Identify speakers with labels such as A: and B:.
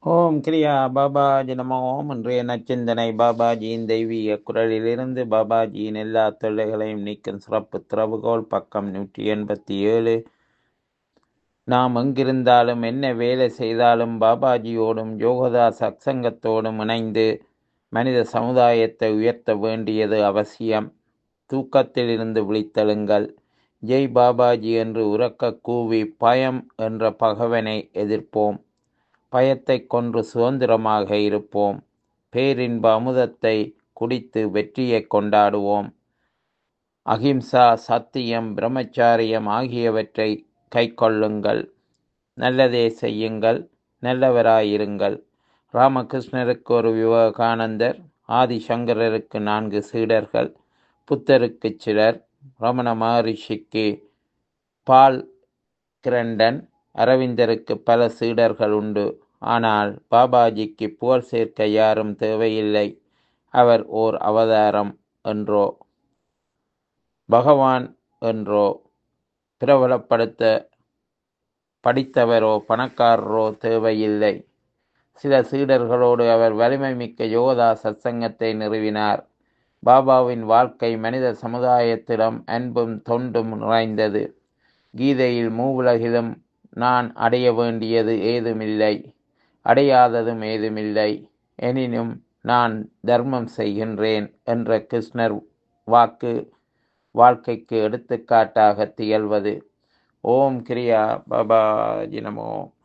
A: ஓம் கிரியா பாபாஜி நம ஓம் இன்றைய நச்சிந்தனை பாபாஜியின் தெய்வீக குரலிலிருந்து பாபாஜியின் எல்லா தொல்லைகளையும் நீக்கும் சிறப்பு திறவுகோல் பக்கம் நூற்றி எண்பத்தி ஏழு நாம் எங்கிருந்தாலும் என்ன வேலை செய்தாலும் பாபாஜியோடும் யோகதா சத்சங்கத்தோடும் இணைந்து மனித சமுதாயத்தை உயர்த்த வேண்டியது அவசியம் தூக்கத்தில் இருந்து விழித்தெழுங்கள் ஜெய் பாபாஜி என்று உறக்க கூவி பயம் என்ற பகவனை எதிர்ப்போம் பயத்தை கொன்று சுதந்திரமாக இருப்போம் பேரின்ப அமுதத்தை குடித்து வெற்றியை கொண்டாடுவோம் அகிம்சா சத்தியம் பிரம்மச்சாரியம் ஆகியவற்றை கைக்கொள்ளுங்கள் நல்லதே செய்யுங்கள் நல்லவராயிருங்கள் ராமகிருஷ்ணருக்கு ஒரு விவேகானந்தர் ஆதிசங்கரருக்கு நான்கு சீடர்கள் புத்தருக்கு சிலர் ரமண மகரிஷிக்கு பால் கிரண்டன் அரவிந்தருக்கு பல சீடர்கள் உண்டு ஆனால் பாபாஜிக்கு புகழ் சேர்க்க யாரும் தேவையில்லை அவர் ஓர் அவதாரம் என்றோ பகவான் என்றோ பிரபலப்படுத்த படித்தவரோ பணக்காரரோ தேவையில்லை சில சீடர்களோடு அவர் வலிமை மிக்க யோகதா சத்சங்கத்தை நிறுவினார் பாபாவின் வாழ்க்கை மனித சமுதாயத்திடம் அன்பும் தொண்டும் நிறைந்தது கீதையில் மூவுலகிலும் நான் அடைய வேண்டியது ஏதுமில்லை அடையாததும் ஏதுமில்லை எனினும் நான் தர்மம் செய்கின்றேன் என்ற கிருஷ்ணர் வாக்கு வாழ்க்கைக்கு எடுத்துக்காட்டாக திகழ்வது ஓம் கிரியா பாபாஜி நமோ